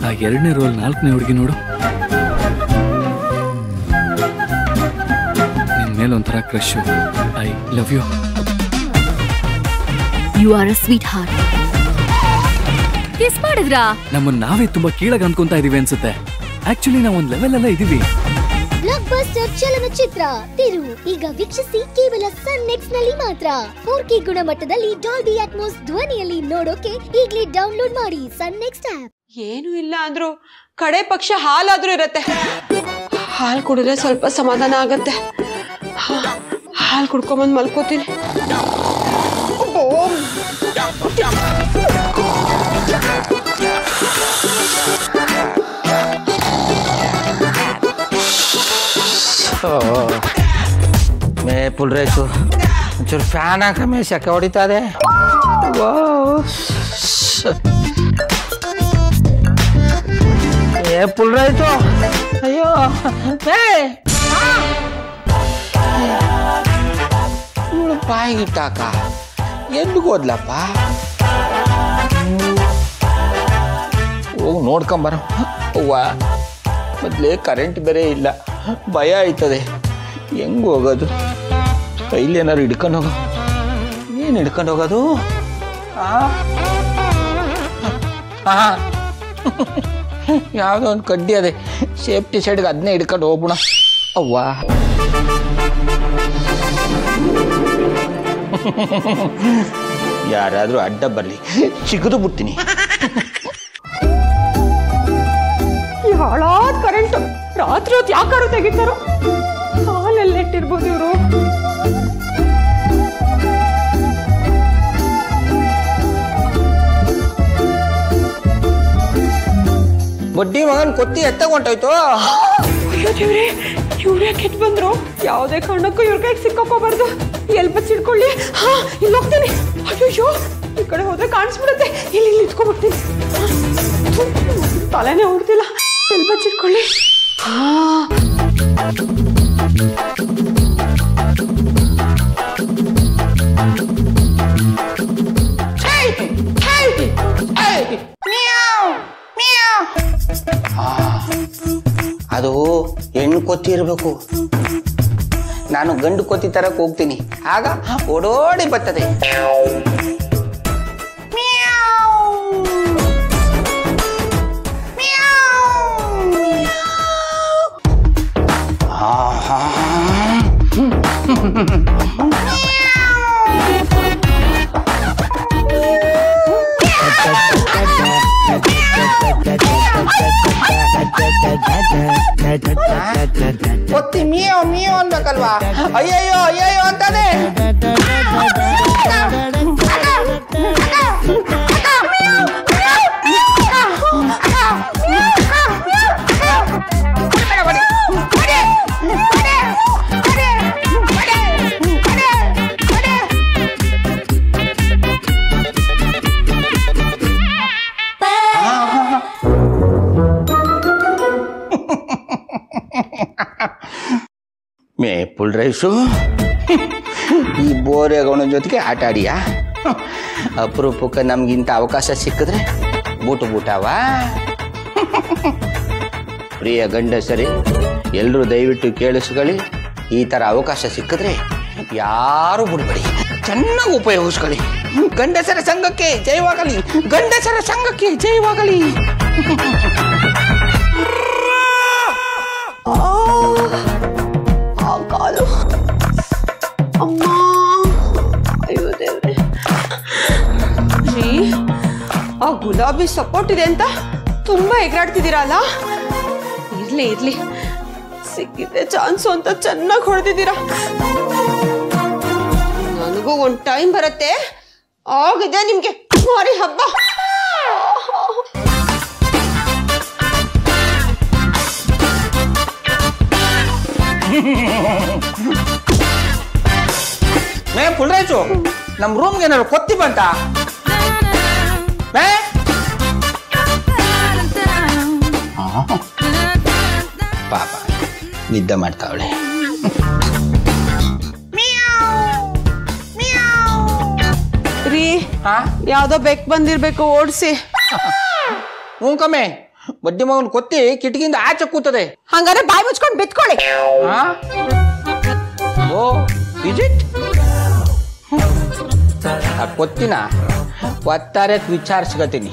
ಆ ಎರಡನೇ ರೋಲ್ ನಾಲ್ಕನೇ ಹುಡುಗಿ ನೋಡು ನಿನ್ ಮೇಲೆ ಒಂಥರ crush I love you you are a sweetheart kiss ಮಾಡಿದ್ರಾ ನಮ್ಮನ್ನ ನಾವೇ ತುಂಬಾ ಕೀಳಾಗ ಅನ್ಕೊಂತಾ ಇದೀವಿ ಅನ್ಸುತ್ತೆ ಆಕ್ಚುಲಿ ನಾವು ಒಂದ್ ಲೆವೆಲ್ ಎಲ್ಲ ಇದೀವಿ ಬ್ಲಾಕ್ ಬಸ್ಟರ್ ಚಲನಚಿತ್ರ ತಿರು ಈಗ ವೀಕ್ಷಿಸಿ ಕೇವಲ ಸನ್ ನೆಕ್ಸ್ಟ್ ನಲ್ಲಿ ಮಾತ್ರ ಫೋರ್ ಕೆ ಗುಣಮಟ್ಟದಲ್ಲಿ ಡಾಲ್ಬಿ ಅಟ್ಮೋಸ್ ಧ್ವನಿಯಲ್ಲಿ ನೋಡೋಕೆ ಈಗಲೇ ಡೌನ್ಲೋಡ್ ಮಾಡಿ ಸನ್ ನೆಕ್ಸ್ಟ್ ಆಪ್ ಏನು ಇಲ್ಲ ಅಂದ್ರು ಕಡೆ ಪಕ್ಷ ಹಾಲಾದ್ರೂ ಇರತ್ತೆ ಹಾಲು ಕುಡಿದ್ರೆ ಸ್ವಲ್ಪ ಸಮಾಧಾನ ಆಗತ್ತೆ ಹಾಲು ಕುಡ್ಕೊಂಬಂದು ಮಲ್ಕೋತೀನಿ ಮೇ ಫುಲ್ ರೈಸು ಒಂಚೂರು ಫ್ಯಾನ್ ಹಾಕಮ್ಮೆ ಸೆಕೆ ಹೊಡಿತಾ ಇದೆ ಏ ಫುಲ್ ರೈಸು ಅಯ್ಯೋ ಏ ಇವಳು ಬಾಯಿಗಿಟ್ಟಾಕ ಎಲ್ಲಿಗೆ ಹೋದ್ಲಪ್ಪ ಹೋಗಿ ನೋಡ್ಕೊಂಬರ ಅವ್ವ ಮೊದಲೇ ಕರೆಂಟ್ ಬೇರೆ ಇಲ್ಲ ಭಯ ಆಯ್ತದೆ ಹೆಂಗ್ ಹೋಗೋದು ಕೈಲಿ ಏನಾರು ಹಿಡ್ಕೊಂಡು ಹೋಗೋ ಏನು ಹಿಡ್ಕೊಂಡು ಹೋಗೋದು ಆ? ಆ. ಯಾವುದೋ ಒಂದು ಕಡ್ಡಿ ಅದೇ ಸೇಫ್ಟಿ ಸೈಡ್ಗೆ ಅದನ್ನೇ ಹಿಡ್ಕೊಂಡು ಹೋಗ್ಬಿಡ ಅವ್ವ ಯಾರಾದರೂ ಅಡ್ಡ ಬರಲಿ ಸಿಗದು ಬಿಡ್ತೀನಿ ಈ ಹಾಳಾದ ಕರೆಂಟ್ ರಾತ್ರಿ ಹೊತ್ತು ಯಾಕಾರು ತೆಗಿತಾರೋ ಹಾಲೆಲ್ಲ ಇಟ್ಟಿರ್ಬೋದು ಇವರು ಬಡ್ಡಿ ಮಗನ್ ಕೊತ್ತಿ ಎತ್ತಗೊಂಟೋಯ್ತು ಅಯ್ಯೋ ದೇವ್ರೆ ಇವ್ರು ಯಾಕೆ ಎದ್ದು ಬಂದ್ರು ಯಾವುದೇ ಕಾರಣಕ್ಕೂ ಇವ್ರ ಕೈಗೆ ಸಿಕ್ಕಾಕೋಬಾರ್ದು ಎಲ್ಲಿ ಬಚ್ಚಿಡ್ಕೊಳ್ಳಿ ಹಾ ಇಲ್ಲಿ ಹೋಗ್ತೀನಿ ಅಯ್ಯೋ ಈ ಕಡೆ ಹೋದ್ರೆ ಕಾಣಿಸ್ಬಿಡುತ್ತೆ ಇಲ್ಲಿ ಇಲ್ಲಿ ನಿಂತ್ಕೊಂಡ್ಬಿಡ್ತೀನಿ ತಲೆನೇ ಹೋಗ್ತಿಲ್ಲ ಎಲ್ಲಿ ಬಚ್ಚಿಡ್ಕೊಳ್ಳಿ ಹಾ ಅದು ಹೆಣ್ಣು ಕೊತ್ತಿ ಇರಬೇಕು ನಾನು ಗಂಡು ಕೊತ್ತಿ ತರಕ್ ಹೋಗ್ತೀನಿ ಆಗ ಓಡೋಡಿ ಬರ್ತದೆ ಆಹಾ. ಕೊತ್ತಿ ಮಿಯೋ ಮಿಯೋ ಅನ್ಬೇಕಲ್ವಾ ಅಯ್ಯಯ್ಯೋ ಅಯ್ಯಯ್ಯೋ ಅಂತಾನೆ ಮೇಪುಲ್ ರೈಸು ಈ ಬೋರೆಗೌನ ಜೊತೆಗೆ ಆಟ ಆಡಿಯಾ ಅಪರೂಪಕ್ಕೆ ನಮ್ಗಿಂತ ಅವಕಾಶ ಸಿಕ್ಕಿದ್ರೆ ಬೂಟು ಬೂಟವ ಪ್ರಿಯ ಗಂಡಸರಿ ಎಲ್ಲರೂ ದಯವಿಟ್ಟು ಕೇಳಿಸ್ಕೊಳ್ಳಿ ಈ ಥರ ಅವಕಾಶ ಸಿಕ್ಕಿದ್ರೆ ಯಾರು ಬಿಡ್ಬೇಡಿ ಚೆನ್ನಾಗಿ ಉಪಯೋಗಿಸ್ಕೊಳ್ಳಿ ಗಂಡಸರ ಸಂಘಕ್ಕೆ ಜಯವಾಗಲಿ ಗಂಡಸರ ಸಂಘಕ್ಕೆ ಜಯವಾಗಲಿ ಆ ಕಾಲು ಅಮ್ಮ ಅಯ್ಯೋ ದೇವ್ರೆ ರೀ ಆ ಗುಲಾಬಿ ಸಪೋರ್ಟ್ ಇದೆ ಅಂತ ತುಂಬಾ ಎಗರಾಡ್ತಿದ್ದೀರಲ್ಲ ಇರ್ಲಿ ಇರ್ಲಿ ಸಿಕ್ಕಿದೆ ಚಾನ್ಸು ಅಂತ ಚೆನ್ನಾಗಿ ಹೊಡೆದಿದ್ದೀರಾ ನನಗೂ ಒಂದು ಟೈಮ್ ಬರುತ್ತೆ ಆಗಿದೆ ನಿಮ್ಗೆ ಮಾರಿ ಹಬ್ಬ ಮೇ ಪುಲ್ರಾಜು ನಮ್ಮ ರೂಮ್ಗೆ ಏನಾದ್ರು ಕೊತ್ತಿ ಬಂತ ಮೇ ಪಾಪ ನಿದ್ದೆ ಮಾಡ್ತಾವಳೆ ರೀ ಹಾ ಯಾವ್ದೋ ಬೆಕ್ ಬಂದಿರ್ಬೇಕು ಓಡಿಸಿ ಹ್ಞೂ ಕಮ್ಮೆ ಬಡ್ಡಿ ಮಗನ್ ಕೊತ್ತಿ ಕಿಟಕಿಯಿಂದ ಆಚೆ ಕೂತದೆ ಹಂಗಾರೆ ಬಾಯಿ ಮುಚ್ಕೊಂಡು ಬಿತ್ಕೊಳ್ಳಿ ಹಾ ಓ ಇಸ್ ಇಟ್ ಆ ಕೊತ್ತಿನ ಒತ್ತಾರೆ ವಿಚಾರಿಸ್ಕತೀನಿ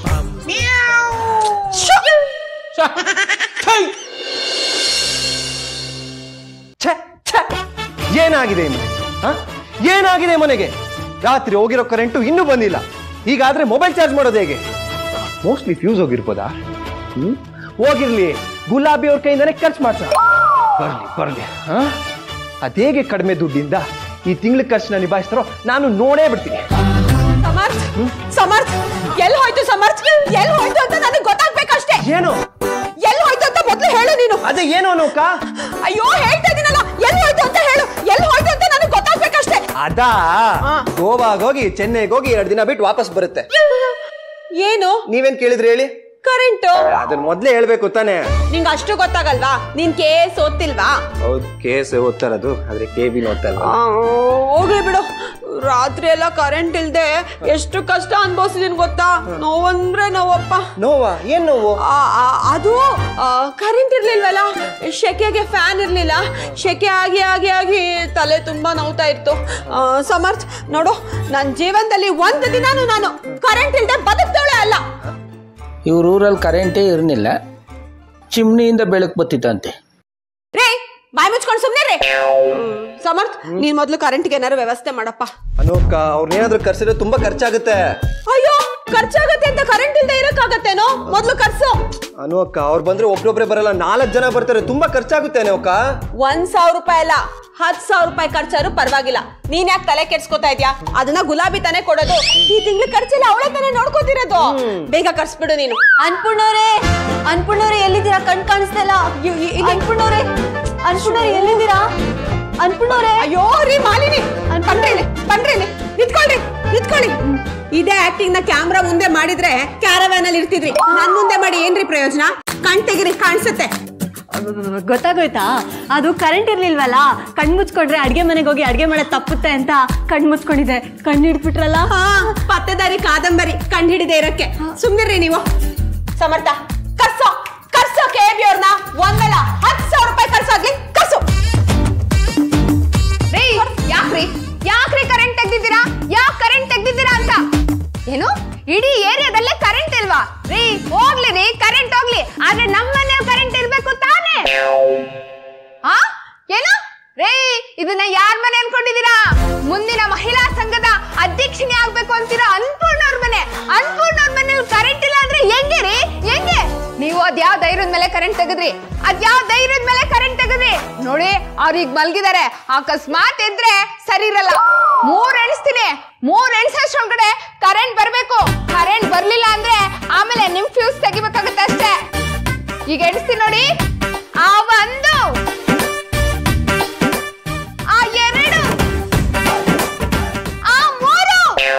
ಛೆ ಛೆ ಏನಾಗಿದೆ ಈ ಮನೆ ಹ? ಏನಾಗಿದೆ ಈ ಮನೆಗೆ ರಾತ್ರಿ ಹೋಗಿರೋ ಕರೆಂಟು ಇನ್ನೂ ಬಂದಿಲ್ಲ ಹೀಗಾದ್ರೆ ಮೊಬೈಲ್ ಚಾರ್ಜ್ ಮಾಡೋದು ಹೇಗೆ ಮೋಸ್ಟ್ಲಿ ಫ್ಯೂಸ್ ಹೋಗಿರ್ಬೋದಾ ಹ್ಮ್ ಹೋಗಿರ್ಲಿ ಗುಲಾಬಿ ಅವ್ರ ಕೈಯಿಂದನೇ ಖರ್ಚು ಮಾಡ್ಸ ಬರ್ಲಿ ಬರ್ಲಿ ಹ? ಅದೇಗೆ ಕಡಿಮೆ ದುಡ್ಡಿಂದ ಈ ತಿಂಗಳ ಖರ್ಚನ್ನ ನಿಭಾಯಿಸ್ತಾರೋ ನಾನು ನೋಡೇ ಬಿಡ್ತೀನಿ ಸಮರ್ಥ್ ಸಮರ್ಥ್ ಎಲ್ಲಿ ಹೋಯ್ತು ಸಮರ್ಥ್ ಎಲ್ಲಿ ಹೋಯ್ತು ಅಂತ ನನಗೆ ಗೊತ್ತಾಗ್ಬೇಕಷ್ಟೇ ಏನು ಎಲ್ಲಿ ಹೋಯ್ತು ಅಂತ ಮೊದ್ಲು ಹೇಳು ನೀನು ಅದೇ ಏನು ಅನ್ನೋಕ ಅಯ್ಯೋ ಹೇಳ್ತಾ ಇದೀನಲ್ಲ ಎಲ್ಲಿ ಹೋಯ್ತು ಅಂತ ಹೇಳು ಎಲ್ಲಿ ಹೋಯ್ತು ಅಂತ ನನಗೆ ಗೊತ್ತಾಗ್ಬೇಕಷ್ಟೇ ಅದಾ ಗೋವಾಗ್ ಹೋಗಿ ಚೆನ್ನೈಗೆ ಹೋಗಿ ಎರಡು ದಿನ ಬಿಟ್ಟು ವಾಪಸ್ ಬರುತ್ತೆ ಏನು ನೀವೇನ್ ಕೇಳಿದ್ರಿ ಹೇಳಿ ಕರೆಂಟ್ ಅದನ್ನ ಮೊದ್ಲೇ ಹೇಳ್ಬೇಕು ತಾನೇ ನಿಂಗೆ ಅಷ್ಟು ಗೊತ್ತಾಗಲ್ವಾ ನೀನ್ ಕೆ ಎಸ್ ಓದ್ತಿಲ್ವಾ ಹೌದು ಕೇಸ್ ಓದ್ತಾ ಇರೋದು ಆದ್ರೆ ಕೆ ಬಿ ಓದ್ತಾ ಇಲ್ಲ ಆ, ಹೋಗ್ಲಿ ಬಿಡು ರಾತ್ರಿ ಎಲ್ಲ ಕರೆಂಟ್ ಇಲ್ದೆ ಎಷ್ಟು ಕಷ್ಟ ಅನ್ಭವಿಸಿದೀನಿ ಗೊತ್ತಾ ನೋವಂದ್ರೆ ನೋವಪ್ಪ ನೋವಾ ಏನ್ ನೋವು ಆ, ಆ, ಅದು ಕರೆಂಟ್ ಇರ್ಲಿಲ್ವಲ್ಲ ಶೆಕೆಗೆ ಫ್ಯಾನ್ ಇರ್ಲಿಲ್ಲ ಶೆಕೆ ಆಗಿ ಆಗಿ ಆಗಿ ತಲೆ ತುಂಬಾ ನೋವ್ತಾ ಇತ್ತು ಆ, ಸಮರ್ಥ್ ನೋಡು ನನ್ನ ಜೀವನದಲ್ಲಿ ಒಂದು ದಿನಾನು ನಾನು ಕರೆಂಟ್ ಇಲ್ದೆ ಬದುಕ್ತಾಳೆ ಅಲ್ಲ ಇವ್ರ ಊರಲ್ಲಿ ಕರೆಂಟೇ ಇರಲಿಲ್ಲ ಚಿಮ್ನಿಯಿಂದ ಬೆಳಕು ಬತ್ತಿತ್ತಂತೆ ರೇ ಬಾಯ್ ಮುಚ್ಕೊಂಡು ಸುಮ್ಮನೆ ರೇ ಸಮರ್ಥ್ ನೀನ್ ಮೊದ್ಲು ಕರೆಂಟ್ಗೆ ಏನಾರು ವ್ಯವಸ್ಥೆ ಮಾಡಪ್ಪ ಅನೋಕ ಅವ್ರನ್ನೇನಾದ್ರೂ ಕರ್ಸಿದ್ರೆ ತುಂಬಾ ಖರ್ಚಾಗುತ್ತೆ ಅಯ್ಯೋ ಖರ್ಚಾಗತ್ತೆ ಅಂತ ಕರೆಂಟ್ ಇಲ್ದೆ ಇರಕ್ಕಾಗತ್ತೇನೋ ಮೊದ್ಲು ಖರ್ಚು ಅನೋಕ ಅವ್ರು ಬಂದ್ರೆ ಒಬ್ರೊಬ್ರೆ ಬರಲ್ಲ ನಾಲ್ಕು ಜನ ಬರ್ತಾರೆ ತುಂಬಾ ಖರ್ಚಾಗುತ್ತೆ ಅನೋಕ ಒಂದ್ ಸಾವಿರ ರೂಪಾಯಿ ಅಲ್ಲ ಹತ್ ಸಾವಿರ ರೂಪಾಯಿ ಖರ್ಚಾದ್ರು ಪರವಾಗಿಲ್ಲ ನೀನ್ ಯಾಕೆ ತಲೆ ಕೆಡ್ಸ್ಕೊತಾ ಇದ್ಯಾ ಅದನ್ನ ಗುಲಾಬಿ ತಾನೇ ಕೊಡೋದು ಈ ತಿಂಗಳ ಖರ್ಚೆಲ್ಲ ಅವಳೇ ತಾನೇ ನೋಡ್ಕೋತಿರೋದು ಬೇಗ ಕರ್ಸ್ಬಿಡು ನೀನು ಅನ್ಪೂರ್ಣವ್ರೆ ಅನ್ಪೂರ್ಣವ್ರೆ ಎಲ್ಲಿದ್ದೀರಾ ಕಣ್ ಕಾಣಿಸ್ತಿಲ್ಲ ಅನ್ಪೂರ್ಣವ್ರೆ ಅನ್ಪೂರ್ಣವ್ರೆ ಎಲ್ಲಿದ್ದೀರಾ ಅನ್ಪೂರ್ಣವ್ರೆ ಅಯ್ಯೋ ರೀ ಮಾಲಿನಿ ಬನ್ರಿ ಇಲ್ಲಿ, ಬನ್ರಿ ಇಲ್ಲಿ. ನಿಂತ್ಕೊಳ್ರಿ ನಿಂತ್ಕೊಳ್ಳಿ ಇದೇ ಆಕ್ಟಿಂಗ್ ನ ಕ್ಯಾಮ್ರಾ ಮುಂದೆ ಮಾಡಿದ್ರೆ ಕ್ಯಾರವ್ಯಾನ್ ಅಲ್ಲಿ ಇರ್ತಿದ್ರಿ ನನ್ ಮುಂದೆ ಮಾಡಿ ಏನ್ರಿ ಪ್ರಯೋಜನ ಕಣ್ ತೆಗಿರಿ ಕಾಣಿಸುತ್ತೆ ಗೊತ್ತಾಗೋಯ್ತಾ ಅದು ಕರೆಂಟ್ ಇರ್ಲಿಲ್ವಲ್ಲ ಕಣ್ ಮುಚ್ಕೊಂಡ್ರೆ ಅಡ್ಗೆ ಮನೆಗೆ ಹೋಗಿ ಅಡ್ಗೆ ಮಾಡೋದ್ ತಪ್ಪುತ್ತೆ ಅಂತ ಕಣ್ ಮುಚ್ಕೊಂಡಿದೆ ಕಣ್ಣು ಹಿಡ್ಬಿಟ್ರಲ್ಲ ಹಾ ಪತ್ತೆದಾರಿ ಕಾದಂಬರಿ ಕಂಡು ಹಿಡಿದೆ ಇರಕ್ಕೆ ಸುಮ್ನಿರ್ರಿ ನೀವು ಸಮರ್ಥ ಕರ್ಸೋ ಕರ್ಸೋ ಕೆ ಬಿ ಅವ್ರನ್ನ ಒಂದಲ್ಲ ಹತ್ತು ಸಾವಿರ ರೂಪಾಯಿ ಕರ್ಸೋಗ್ಲಿ ಕರ್ಸು ರೀ ಯಾಕ್ರಿ ಯಾಕ್ರಿ ಕರೆಂಟ್ ತೆಗ್ದಿದ್ದೀರಾ ಯಾಕ್ ಕರೆಂಟ್ ತೆಗ್ದಿದ್ದೀರಾ ಅಂತ ಏನು ಇಡೀ ಏರಿಯಾದಲ್ಲೇ ಕರೆಂಟ್ ಇಲ್ವಾ ರೀ ಹೋಗ್ಲಿ ರೀ ಕರೆಂಟ್ ಹೋಗ್ಲಿ ಆದ್ರೆ ನಮ್ಮ ಮನೇಲಿ ಕರೆಂಟ್ ಇರ್ಬೇಕು ತಾನೇ ಆ ಏನು ರೀ ಇದನ್ನ ಯಾರ್ ಮನೆ ಅನ್ಕೊಂಡಿದೀರಾ ಮುಂದಿನ ಮಹಿಳಾ ಸಂಘದ ಅಧ್ಯಕ್ಷನೇ ಆಗ್ಬೇಕು ಅಂತೀರಾ ಅನ್ಪೂರ್ಣವ್ರ ಮನೆ ಅನ್ಪೂರ್ಣವ್ರ ಮನೇಲಿ ಕರೆಂಟ್ ಇಲ್ಲ ಅಂದ್ರೆ ಹೆಂಗೆ ರೀ ಹೆಂಗೆ ನೀವು ಅದ್ಯಾವ ಧೈರ್ಯದ ಮೇಲೆ ಕರೆಂಟ್ ತೆಗೆದ್ರಿ ಅದ್ಯಾವ ಧೈರ್ಯದ ಮೇಲೆ ಕರೆಂಟ್ ತೆಗೆದ್ರಿ ನೋಡಿ ಅವ್ರೀಗ ಮಲ್ಗಿದ್ದಾರೆ ಅಕಸ್ಮಾತ್ ಇದ್ರೆ ಸರಿ ಇರಲ್ಲ ಮೂರ್ ಎಣಿಸ್ತೀನಿ ಮೂರ್ ಎಣಿಸೋಷ್ಟ್ರೊಳಗಡೆ ಕರೆಂಟ್ ಬರ್ಬೇಕು ಕರೆಂಟ್ ಬರ್ಲಿಲ್ಲ ಅಂದ್ರೆ ಆಮೇಲೆ ನಿಮ್ ಫ್ಯೂಸ್ ತೆಗಿಬೇಕಾಗತ್ತೆ ಅಷ್ಟೇ ಈಗ ಎಣಿಸ್ತೀನಿ ನೋಡಿ ಆ ಒಂದು ಆ ಎರಡು ಆ ಮೂರು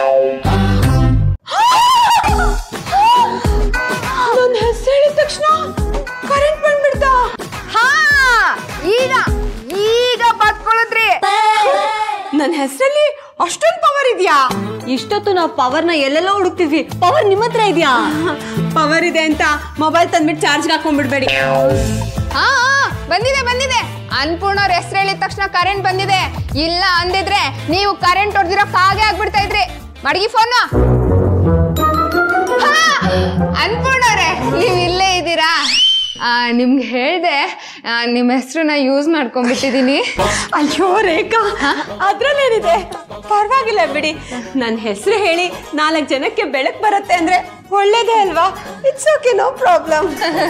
ನನ್ನ ಹೆಸರು ಹೇಳಿದ ತಕ್ಷಣ ಕರೆಂಟ್ ಬಂದ್ಬಿಡ್ತಾ ಹಾ ಈಗ ಈಗ ಬದ್ಕೊಳ್ಳುದ್ರಿ ನನ್ನ ಹೆಸರಲ್ಲಿ ಅಷ್ಟೊಂದು ಪವರ್ ಇದೆಯಾ ಇಷ್ಟೊತ್ತು ನಾವು ಪವರ್ನ ಎಲ್ಲೆಲ್ಲೋ ಹುಡುಕ್ತಿದ್ವಿ ಪವರ್ ನಿಮ್ಮ ಹತ್ರ ಇದೆಯಾ ಪವರ್ ಇದೆ ಅಂತ ಮೊಬೈಲ್ ತಂದ್ಬಿಟ್ಟು ಚಾರ್ಜ್ ಹಾಕೊಂಡ್ಬಿಡ್ಬೇಡಿ ಹಾ ಬಂದಿದೆ ಬಂದಿದೆ ಅನ್ಪೂರ್ಣವ್ರ ಹೆಸರು ಹೇಳಿದ ತಕ್ಷಣ ಕರೆಂಟ್ ಬಂದಿದೆ ಇಲ್ಲ ಅಂದಿದ್ರೆ ನೀವು ಕರೆಂಟ್ ಹೊಡೆದಿರೋ ಕಾಗೆ ಆಗ್ಬಿಡ್ತಾ ಇದ್ರಿ ಮಡಗಿ ಫೋನ್ ಅನ್ಪೂರ್ಣವ್ರೆ ನೀವು ಇಲ್ಲೇ ಇದ್ದೀರಾ ಆ, ನಿಮ್ಗೆ ಹೇಳ್ದೆ ಆ, ನಿಮ್ಮ ಹೆಸರನ್ನ ಯೂಸ್ ಮಾಡ್ಕೊಂಡ್ಬಿಟ್ಟಿದ್ದೀನಿ ಅಯ್ಯೋ ರೇಖಾ ಅದ್ರಲ್ಲೇನಿದೆ ಪರವಾಗಿಲ್ಲ ಬಿಡಿ ನನ್ನ ಹೆಸರು ಹೇಳಿ ನಾಲ್ಕು ಜನಕ್ಕೆ ಬೆಳಕು ಬರುತ್ತೆ ಅಂದ್ರೆ ಒಳ್ಳೇದೇ ಅಲ್ವಾ ಇಟ್ಸ್ ಓಕೆ ನೋ ಪ್ರಾಬ್ಲಮ್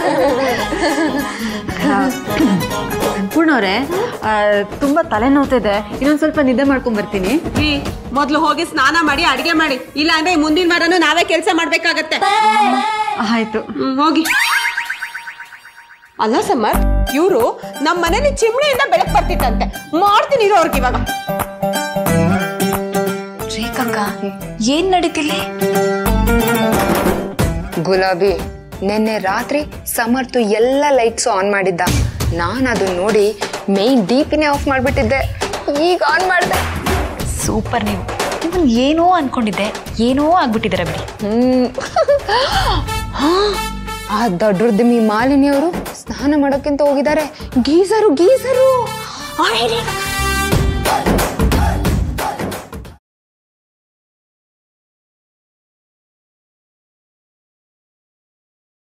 ಅನ್ಪೂರ್ಣವ್ರೆ ತುಂಬಾ ತಲೆ ನೋವ್ತಿದೆ ಇನ್ನೊಂದ್ ಸ್ವಲ್ಪ ನಿದ್ದೆ ಮಾಡ್ಕೊಂಡ್ ಬರ್ತೀನಿ ರೀ ಮೊದ್ಲು ಹೋಗಿ ಸ್ನಾನ ಮಾಡಿ ಅಡಿಗೆ ಮಾಡಿ ಇಲ್ಲ ಅಂದ್ರೆ ಮುಂದಿನ ವಾರನೂ ನಾವೇ ಕೆಲಸ ಮಾಡ್ಬೇಕಾಗತ್ತೆ ಆಯ್ತು ಹ್ಮ್, ಹೋಗಿ ಅಲ್ಲ ಸಮರ್ ಇವರು ನಮ್ಮ ಮನೇಲಿ ಚಿಮ್ಣಿಯಿಂದ ಬೆಳಕು ಬರ್ತಿತ್ತಂತೆ ಮಾಡ್ತೀನಿ ಇರೋ ಅವ್ರಿಗೆ ಇವಾಗ ರೇಖಕ್ಕ ಏನ್ ನಡೀತಿಲ್ಲಿ ಗುಲಾಬಿ ನಿನ್ನೆ ರಾತ್ರಿ ಸಮರ್ಥು ಎಲ್ಲ ಲೈಟ್ಸ್ ಆನ್ ಮಾಡಿದ್ದ ನಾನು ಅದನ್ನ ನೋಡಿ ಮೇನ್ ಡಿಪಿನೇ ಆಫ್ ಮಾಡಿಬಿಟ್ಟಿದ್ದೆ ಈಗ ಆನ್ ಮಾಡಿದೆ ಸೂಪರ್ ನೀವು ಇವನ್ ಏನೋ ಅನ್ಕೊಂಡಿದ್ದೆ ಏನೋ ಆಗ್ಬಿಟ್ಟಿದ್ದೀರ ಬಿಡಿ ಹ್ಮ್ ಆ ದೊಡ್ಡದ್ಮಿ ಮಾಲಿನಿಯವರು ಸ್ನಾನ ಮಾಡೋಕ್ಕಿಂತ ಹೋಗಿದ್ದಾರೆ ಗೀಸರು ಗೀಸರು